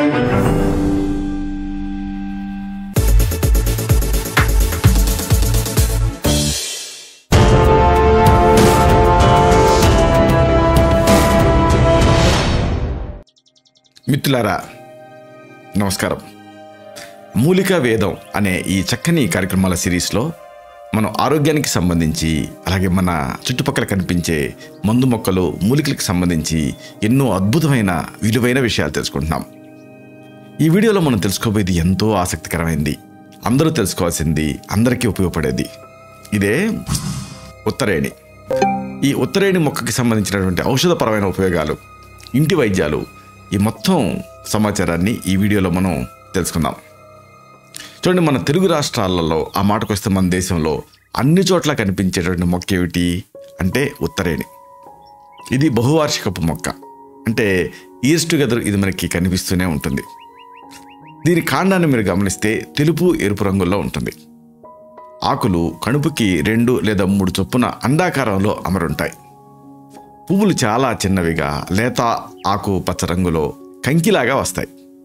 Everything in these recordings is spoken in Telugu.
మిత్రులారా నమస్కారం మూలికా వేదం అనే ఈ చక్కని కార్యక్రమాల సిరీస్లో మనం ఆరోగ్యానికి సంబంధించి అలాగే మన చుట్టుపక్కల కనిపించే మందు మొక్కలు మూలికలకు సంబంధించి ఎన్నో అద్భుతమైన విలువైన విషయాలు తెలుసుకుంటున్నాం ఈ వీడియోలో మనం తెలుసుకోబోయేది ఎంతో ఆసక్తికరమైంది అందరూ తెలుసుకోవాల్సింది అందరికీ ఉపయోగపడేది ఇదే ఉత్తరేణి ఈ ఉత్తరేణి మొక్కకి సంబంధించినటువంటి ఔషధపరమైన ఉపయోగాలు ఇంటి వైద్యాలు ఈ మొత్తం సమాచారాన్ని ఈ వీడియోలో మనం తెలుసుకుందాం చూడండి మన తెలుగు రాష్ట్రాలలో ఆ మాటకు వస్తే మన దేశంలో అన్ని చోట్ల కనిపించేటువంటి మొక్క ఏమిటి అంటే ఉత్తరేణి ఇది బహువార్షికపు మొక్క అంటే ఇయర్స్ టుగెదర్ ఇది మనకి కనిపిస్తూనే ఉంటుంది దీని కాండాన్ని మీరు గమనిస్తే తెలుపు ఎరుపు రంగుల్లో ఉంటుంది ఆకులు కణుపుకి రెండు లేదా మూడు చొప్పున అండాకారంలో అమరుంటాయి పువ్వులు చాలా చిన్నవిగా లేత ఆకు పచ్చ రంగులో కంకిలాగా వస్తాయి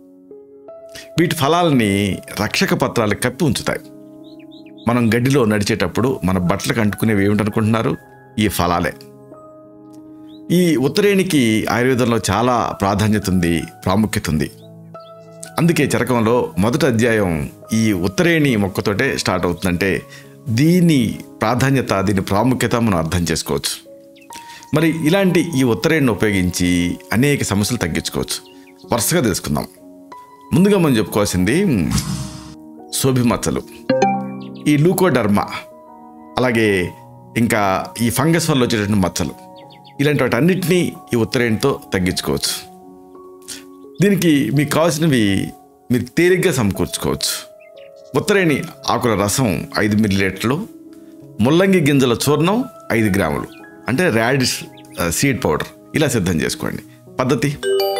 వీటి ఫలాలని రక్షక పత్రాలు కప్పి ఉంచుతాయి మనం గడ్డిలో నడిచేటప్పుడు మన బట్టలకు అంటుకునేవి ఏమిటనుకుంటున్నారు ఈ ఫలాలే ఈ ఉత్తరేణికి ఆయుర్వేదంలో చాలా ప్రాధాన్యత ఉంది ప్రాముఖ్యత ఉంది అందుకే చరకంలో మొదటి అధ్యాయం ఈ ఉత్తరేణి మొక్కతోటే స్టార్ట్ అవుతుందంటే దీని ప్రాధాన్యత దీని ప్రాముఖ్యత మనం అర్థం చేసుకోవచ్చు మరి ఇలాంటి ఈ ఉత్తరేణిని ఉపయోగించి అనేక సమస్యలు తగ్గించుకోవచ్చు వరుసగా తెలుసుకుందాం ముందుగా మనం చెప్పుకోవాల్సింది శోభి మచ్చలు ఈ లూకోడర్మా అలాగే ఇంకా ఈ ఫంగస్ వల్ల వచ్చేటువంటి మచ్చలు ఇలాంటి వాటి అన్నిటినీ ఈ ఉత్తరేణితో తగ్గించుకోవచ్చు దీనికి మీకు కావాల్సినవి మీరు తేలిగ్గా సమకూర్చుకోవచ్చు ఉత్తరేణి ఆకుల రసం ఐదు మిల్లీలీటర్లు ముల్లంగి గింజల చూర్ణం ఐదు గ్రాములు అంటే ర్యాడిష్ సీడ్ పౌడర్ ఇలా సిద్ధం చేసుకోండి పద్ధతి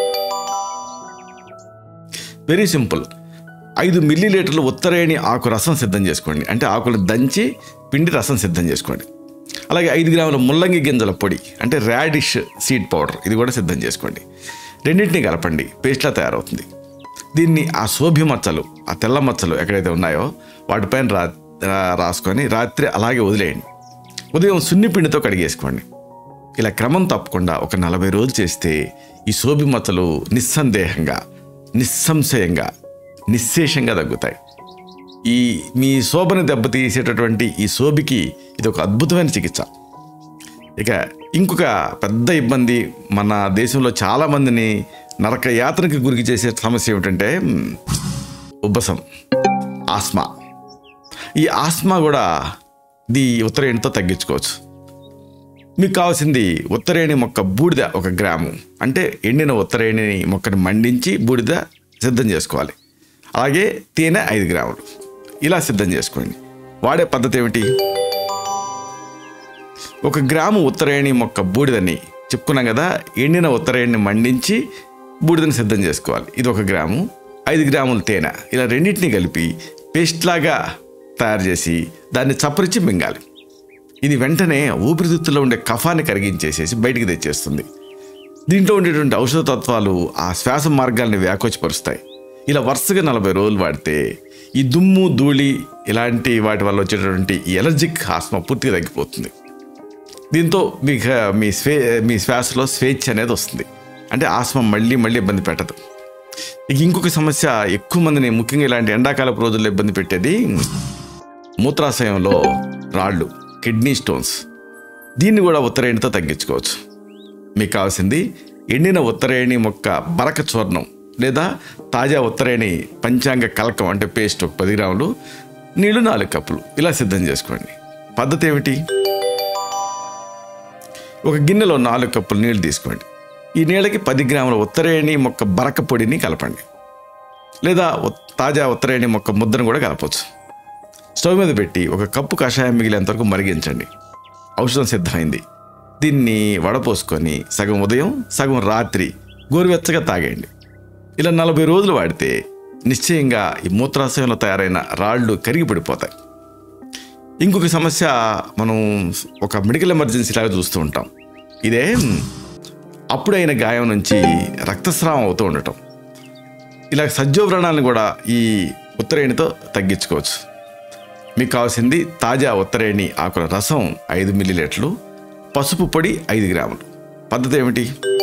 వెరీ సింపుల్ ఐదు మిల్లీలీటర్లు ఉత్తరేణి ఆకు రసం సిద్ధం చేసుకోండి అంటే ఆకులు దంచి పిండి రసం సిద్ధం చేసుకోండి అలాగే ఐదు గ్రాముల ముల్లంగి గింజల పొడి అంటే ర్యాడిష్ సీడ్ పౌడర్ ఇది కూడా సిద్ధం చేసుకోండి రెండింటిని కలపండి పేస్ట్లా తయారవుతుంది దీన్ని ఆ శోభ్య మచ్చలు ఆ తెల్ల మచ్చలు ఎక్కడైతే ఉన్నాయో వాటిపైన రా రా- రాసుకొని రాత్రి అలాగే వదిలేయండి ఉదయం సున్ని పిండితో కడిగేసుకోండి ఇలా క్రమం తప్పకుండా ఒక నలభై రోజులు చేస్తే ఈ శోభి మచ్చలు నిస్సందేహంగా నిస్సంశయంగా నిశ్శేషంగా తగ్గుతాయి ఈ మీ శోభను దెబ్బతీసేటటువంటి ఈ శోభికి ఇది ఒక అద్భుతమైన చికిత్స ఇక ఇంకొక పెద్ద ఇబ్బంది మన దేశంలో చాలా మందిని నరక యాత్రకు గురికి చేసే సమస్య ఏమిటంటే మ్, ఉబ్బసం ఆస్మా ఈ ఆస్మా కూడా ఇది ఉత్తరేణితో తగ్గించుకోవచ్చు మీకు కావాల్సింది ఉత్తరేణి మొక్క బూడిద ఒక గ్రాము అంటే ఎండిన ఉత్తరేణి మొక్కని మండించి బూడిద సిద్ధం చేసుకోవాలి అలాగే తేనె ఐదు గ్రాములు ఇలా సిద్ధం చేసుకోండి వాడే పద్ధతి ఏమిటి ఒక గ్రాము ఉత్తరేణి మొక్క బూడిదని చెప్పుకున్నాం కదా ఎండిన ఉత్తరేణిని మండించి బూడిదని సిద్ధం చేసుకోవాలి ఇది ఒక గ్రాము ఐదు గ్రాముల తేనె ఇలా రెండింటిని కలిపి పేస్ట్ లాగా తయారు చేసి దాన్ని చప్పరించి మింగాలి ఇది వెంటనే ఊపిరితిత్తులో ఉండే కఫాన్ని కరిగించేసేసి బయటికి తెచ్చేస్తుంది దీంట్లో ఉండేటువంటి ఔషధ తత్వాలు ఆ శ్వాస మార్గాల్ని వ్యాకోచపరుస్తాయి ఇలా వరుసగా నలభై రోజులు వాడితే ఈ దుమ్ము ధూళి ఇలాంటి వాటి వల్ల వచ్చేటటువంటి ఈ ఎలర్జిక్ ఆస్మా పూర్తిగా తగ్గిపోతుంది దీంతో మీకు మీ స్వే మీ శ్వాసలో స్వేచ్ఛ అనేది వస్తుంది అంటే ఆస్మా మళ్ళీ మళ్ళీ ఇబ్బంది పెట్టదు ఇక ఇంకొక సమస్య ఎక్కువ మందిని ముఖ్యంగా ఇలాంటి ఎండాకాలపు రోజుల్లో ఇబ్బంది పెట్టేది మూత్రాశయంలో రాళ్ళు కిడ్నీ స్టోన్స్ దీన్ని కూడా ఉత్తరేణితో తగ్గించుకోవచ్చు మీకు కావాల్సింది ఎండిన ఉత్తరేణి మొక్క బరక చూర్ణం లేదా తాజా ఉత్తరేణి పంచాంగ కలకం అంటే పేస్ట్ ఒక పది గ్రాములు నీళ్లు నాలుగు కప్పులు ఇలా సిద్ధం చేసుకోండి పద్ధతి ఏమిటి ఒక గిన్నెలో నాలుగు కప్పులు నీళ్లు తీసుకోండి ఈ నీళ్ళకి పది గ్రాముల ఉత్తరేణి మొక్క బరక పొడిని కలపండి లేదా ఉత్- తాజా ఉత్తరేణి మొక్క ముద్దను కూడా కలపవచ్చు స్టవ్ మీద పెట్టి ఒక కప్పు కషాయం మిగిలేంత వరకు మరిగించండి ఔషధం సిద్ధమైంది దీన్ని వడపోసుకొని సగం ఉదయం సగం రాత్రి గోరువెచ్చగా తాగేయండి ఇలా నలభై రోజులు వాడితే నిశ్చయంగా ఈ మూత్రాశయంలో తయారైన రాళ్ళు కరిగి పడిపోతాయి ఇంకొక సమస్య మనం ఒక మెడికల్ ఎమర్జెన్సీ లాగా చూస్తూ ఉంటాం ఇదే అప్పుడైన గాయం నుంచి రక్తస్రావం అవుతూ ఉండటం ఇలా సజ్జోవ్రణాలను కూడా ఈ ఉత్తరేణితో తగ్గించుకోవచ్చు మీకు కావాల్సింది తాజా ఉత్తరేణి ఆకుల రసం ఐదు మిల్లీలీటర్లు పసుపు పొడి ఐదు గ్రాములు పద్ధతి ఏమిటి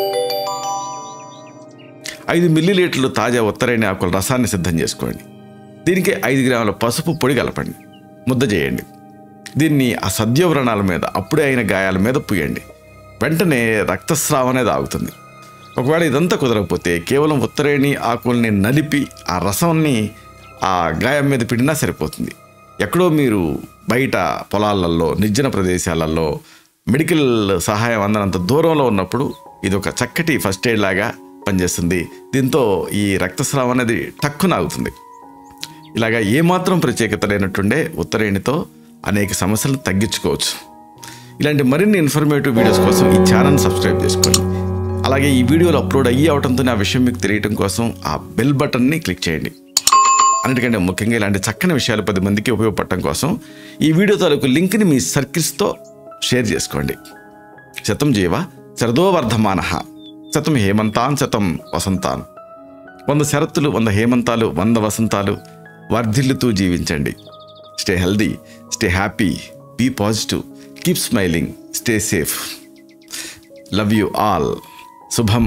ఐదు మిల్లీలీటర్లు తాజా ఉత్తరేణి ఆకుల రసాన్ని సిద్ధం చేసుకోండి దీనికి ఐదు గ్రాముల పసుపు పొడి కలపండి ముద్ద చేయండి దీన్ని ఆ సద్యోవ్రణాల మీద అప్పుడే అయిన గాయాల మీద పూయండి వెంటనే రక్తస్రావం అనేది ఆగుతుంది ఒకవేళ ఇదంతా కుదరకపోతే కేవలం ఉత్తరేణి ఆకుల్ని నలిపి ఆ రసాన్ని ఆ గాయం మీద పిండినా సరిపోతుంది ఎక్కడో మీరు బయట పొలాలలో నిర్జన ప్రదేశాలలో మెడికల్ సహాయం అందనంత దూరంలో ఉన్నప్పుడు ఇది ఒక చక్కటి ఫస్ట్ ఎయిడ్ లాగా పనిచేస్తుంది దీంతో ఈ రక్తస్రావం అనేది టక్కున ఆగుతుంది ఇలాగా ఏమాత్రం ప్రత్యేకత లేనట్టుండే ఉత్తరేణితో అనేక సమస్యలను తగ్గించుకోవచ్చు ఇలాంటి మరిన్ని ఇన్ఫర్మేటివ్ వీడియోస్ కోసం ఈ ఛానల్ సబ్స్క్రైబ్ చేసుకోండి అలాగే ఈ వీడియోలు అప్లోడ్ అయ్యి అవడంతో ఆ విషయం మీకు తెలియటం కోసం ఆ బెల్ బటన్ని క్లిక్ చేయండి అన్నిటికంటే ముఖ్యంగా ఇలాంటి చక్కని విషయాలు పది మందికి ఉపయోగపడటం కోసం ఈ వీడియో తాలూకు లింక్ని మీ సర్కిల్స్తో షేర్ చేసుకోండి శతం జీవ శరదో వర్ధమాన శతం హేమంతాన్ శతం వసంతాన్ వంద శరత్తులు వంద హేమంతాలు వంద వసంతాలు వర్ధిల్లుతూ జీవించండి stay healthy stay happy be positive keep smiling stay safe love you all శుభం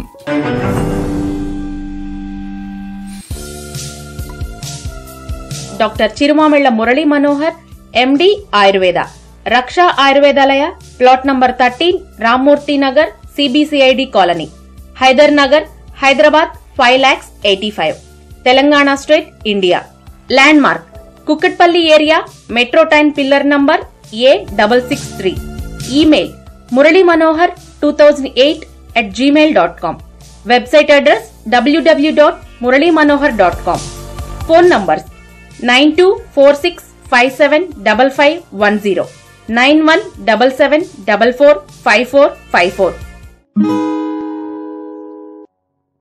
doctor Chirumamilla Murali Manohar MD Ayurveda Raksha Ayurvedalaya plot number thirteen Rammurthy Nagar CBCID colony Hyder Nagar Hyderabad five lakhs eighty five Telangana state India landmark Kukatpally area metro train pillar number A double six three email Murali Manohar two thousand eight at Gmail dot com website address WW dot Murali Manohar dot com phone numbers nine two four six five seven double five one zero nine one double seven double four five four five four